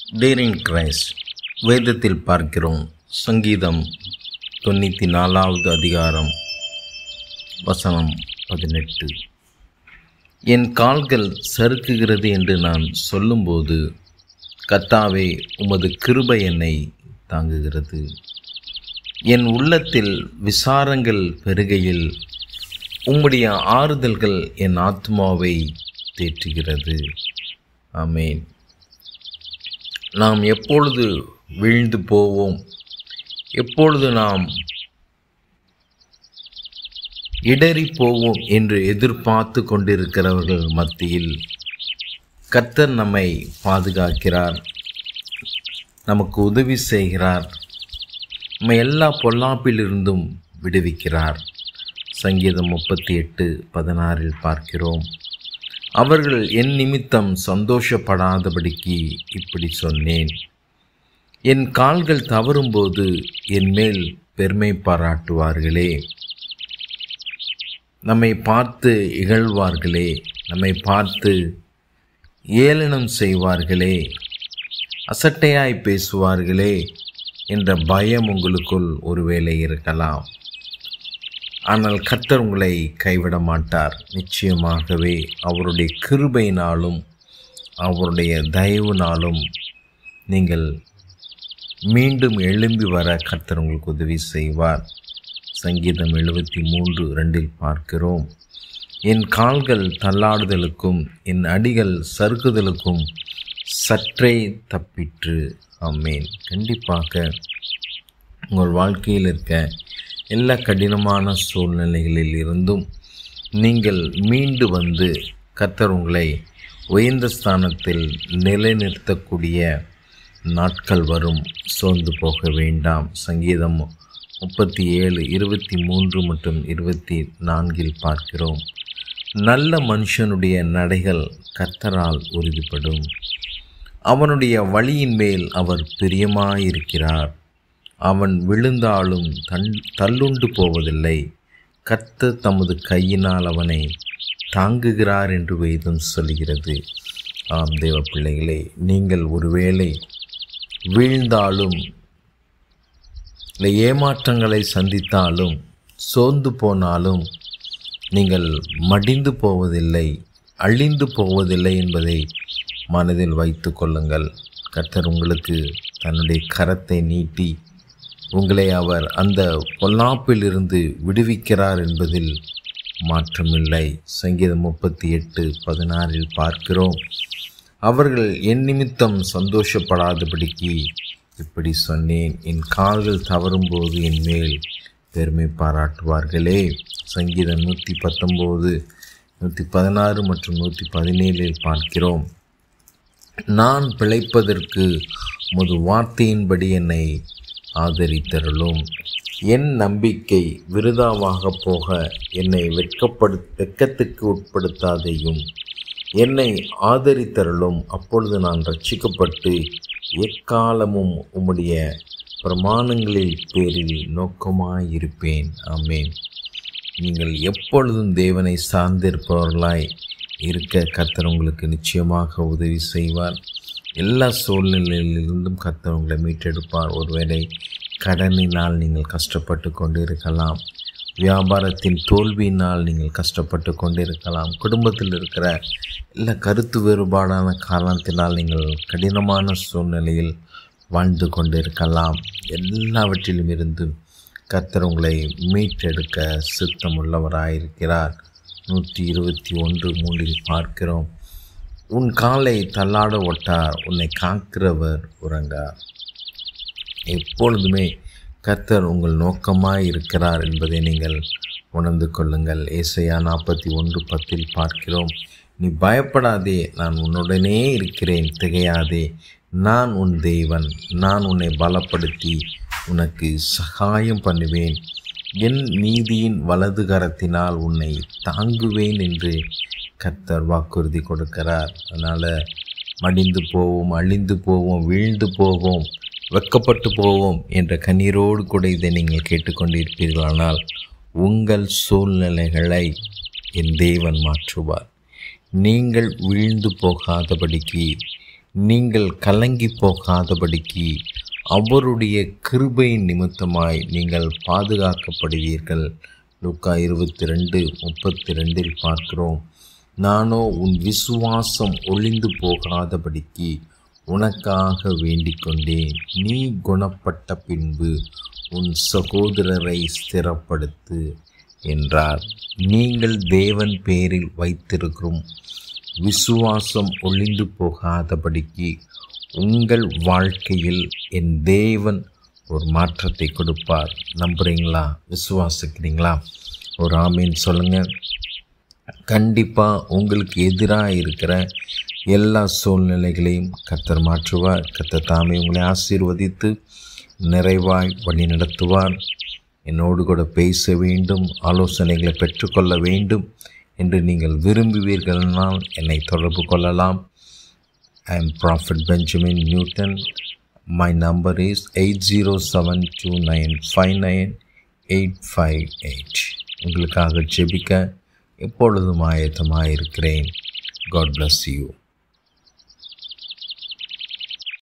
daring Christ வேதத்தில் பார்க்கிறோம் சங்கீதம் தொண்ணூற்றி நாலாவது அதிகாரம் வசனம் பதினெட்டு என் கால்கள் சறுக்குகிறது என்று நான் சொல்லும்போது கர்த்தாவே உமது கிருபை என்னை தாங்குகிறது என் உள்ளத்தில் விசாரங்கள் பெருகையில் உம்முடைய ஆறுதல்கள் என் ஆத்மாவை தேற்றுகிறது ஆமேன் நாம் எப்பொழுது வீழ்ந்து போவோம் எப்பொழுது நாம் இடறி போவோம் என்று எதிர்பார்த்து கொண்டிருக்கிறவர்கள் மத்தியில் கர்த்தர் நம்மை பாதுகாக்கிறார் நமக்கு உதவி செய்கிறார் நம்மை எல்லா பொல்லாப்பிலிருந்தும் விடுவிக்கிறார் சங்கீதம் முப்பத்தி எட்டு பதினாறில் பார்க்கிறோம் அவர்கள் என் நிமித்தம் சந்தோஷப்படாதபடிக்கு இப்படி சொன்னேன் என் கால்கள் தவறும்போது என் மேல் பெருமை பாராட்டுவார்களே நம்மை பார்த்து இகழ்வார்களே நம்மை பார்த்து ஏளனம் செய்வார்களே அசட்டையாய் பேசுவார்களே என்ற பயம் உங்களுக்குள் ஒருவேளை இருக்கலாம் ஆனால் கர்த்தர் உங்களை கைவிட மாட்டார் நிச்சயமாகவே அவருடைய கிருபையினாலும் அவருடைய தயவுனாலும் நீங்கள் மீண்டும் எழும்பி வர கர்த்தர் உங்களுக்கு உதவி செய்வார் சங்கீதம் எழுபத்தி மூன்று ரெண்டில் பார்க்கிறோம் என் கால்கள் தள்ளாடுதலுக்கும் என் அடிகள் சறுக்குதலுக்கும் சற்றே தப்பிற்று அம்மேன் கண்டிப்பாக உங்கள் வாழ்க்கையில் இருக்க எல்லா கடினமான சூழ்நிலைகளில் இருந்தும் நீங்கள் மீண்டு வந்து கர்த்தர் உங்களை உயர்ந்த ஸ்தானத்தில் நிலைநிறுத்தக்கூடிய நாட்கள் வரும் சோர்ந்து போக வேண்டாம் சங்கீதம் முப்பத்தி ஏழு இருபத்தி மூன்று மற்றும் இருபத்தி நான்கில் பார்க்கிறோம் நல்ல மனுஷனுடைய நடைகள் கர்த்தரால் உறுதிப்படும் அவனுடைய வழியின் மேல் அவர் பிரியமாயிருக்கிறார் அவன் விழுந்தாலும் தன் தள்ளுண்டு போவதில்லை கர்த்தர் தமது கையினால் அவனை தாங்குகிறார் என்று வேதம் சொல்கிறது ஆம் தேவ பிள்ளைகளே நீங்கள் ஒருவேளை வீழ்ந்தாலும் இல்லை ஏமாற்றங்களை சந்தித்தாலும் சோர்ந்து போனாலும் நீங்கள் மடிந்து போவதில்லை அழிந்து போவதில்லை என்பதை மனதில் வைத்து கொள்ளுங்கள் கர்த்தர் உங்களுக்கு தன்னுடைய கரத்தை நீட்டி உங்களை அவர் அந்த பொல்லாப்பிலிருந்து விடுவிக்கிறார் என்பதில் மாற்றமில்லை சங்கீதம் முப்பத்தி எட்டு பதினாறில் பார்க்கிறோம் அவர்கள் என் நிமித்தம் சந்தோஷப்படாதபடிக்கு இப்படி சொன்னேன் என் கால்கள் தவறும்போது என் மேல் பெருமை பாராட்டுவார்களே சங்கீதம் நூற்றி பத்தொம்போது நூற்றி பதினாறு மற்றும் நூற்றி பதினேழில் பார்க்கிறோம் நான் பிழைப்பதற்கு முது வார்த்தையின்படி என்னை ஆதரித்தருளும் என் நம்பிக்கை விருதாவாக போக என்னை வெட்கப்படு வெட்கத்துக்கு உட்படுத்தாதையும் என்னை ஆதரித்தருளும் அப்பொழுது நான் ரட்சிக்கப்பட்டு எக்காலமும் உம்முடைய பிரமாணங்களில் பேரில் நோக்கமாயிருப்பேன் ஆமேன் நீங்கள் எப்பொழுதும் தேவனை சார்ந்திருப்பவர்களாய் இருக்க கர்த்தர் உங்களுக்கு நிச்சயமாக உதவி செய்வார் எல்லா சூழ்நிலையிலிருந்தும் கர்த்தர் உங்களை மீட்டெடுப்பார் ஒருவேளை கடனினால் நீங்கள் கஷ்டப்பட்டு கொண்டு இருக்கலாம் வியாபாரத்தின் தோல்வியினால் நீங்கள் கஷ்டப்பட்டு கொண்டு இருக்கலாம் குடும்பத்தில் இருக்கிற எல்லா கருத்து வேறுபாடான காரணத்தினால் நீங்கள் கடினமான சூழ்நிலையில் வாழ்ந்து கொண்டு இருக்கலாம் எல்லாவற்றிலும் இருந்து கர்த்தர் உங்களை மீட்டெடுக்க சித்தம் உள்ளவராயிருக்கிறார் நூற்றி இருபத்தி ஒன்று மூன்றில் பார்க்கிறோம் உன் காலை தள்ளாட ஒட்டார் உன்னை காக்கிறவர் உறங்கார் எப்பொழுதுமே கர்த்தர் உங்கள் நோக்கமாய் இருக்கிறார் என்பதை நீங்கள் உணர்ந்து கொள்ளுங்கள் ஏசையா நாற்பத்தி ஒன்று பத்தில் பார்க்கிறோம் நீ பயப்படாதே நான் உன்னுடனே இருக்கிறேன் திகையாதே நான் உன் தேவன் நான் உன்னை பலப்படுத்தி உனக்கு சகாயம் பண்ணுவேன் என் நீதியின் வலது கரத்தினால் உன்னை தாங்குவேன் என்று கர்த்தர் வாக்குறுதி கொடுக்கிறார் அதனால் மடிந்து போவோம் அழிந்து போவோம் வீழ்ந்து போவோம் வெக்கப்பட்டு போவோம் என்ற கண்ணீரோடு கூட இதை நீங்கள் கேட்டுக்கொண்டிருப்பீர்களானால் உங்கள் சூழ்நிலைகளை என் தேவன் மாற்றுவார் நீங்கள் வீழ்ந்து போகாதபடிக்கு நீங்கள் கலங்கி போகாதபடிக்கு அவருடைய கிருபையின் நிமித்தமாய் நீங்கள் பாதுகாக்கப்படுவீர்கள் லூக்கா இருபத்தி ரெண்டு முப்பத்தி ரெண்டில் பார்க்கிறோம் நானோ உன் விசுவாசம் ஒளிந்து போகாதபடிக்கு உனக்காக வேண்டிக் கொண்டேன் நீ குணப்பட்ட பின்பு உன் சகோதரரை ஸ்திரப்படுத்து என்றார் நீங்கள் தேவன் பேரில் வைத்திருக்கும் விசுவாசம் ஒளிந்து போகாதபடிக்கு உங்கள் வாழ்க்கையில் என் தேவன் ஒரு மாற்றத்தை கொடுப்பார் நம்புறீங்களா விசுவாசிக்கிறீங்களா ஒரு ஆமீன் சொல்லுங்கள் கண்டிப்பாக உங்களுக்கு எதிராக இருக்கிற எல்லா சூழ்நிலைகளையும் கத்தர் மாற்றுவார் கத்தர் தாமே உங்களை ஆசீர்வதித்து நிறைவாய் வழி நடத்துவார் என்னோடு கூட பேச வேண்டும் ஆலோசனைகளை பெற்றுக்கொள்ள வேண்டும் என்று நீங்கள் விரும்புவீர்கள்னால் என்னை தொடர்பு கொள்ளலாம் I am prophet Benjamin Newton my number is eight zero seven two nine five nine eight five eight உங்களுக்காக ஜெபிக்க எப்பொழுதும் ஆயத்தமாக இருக்கிறேன் காட் bless யூ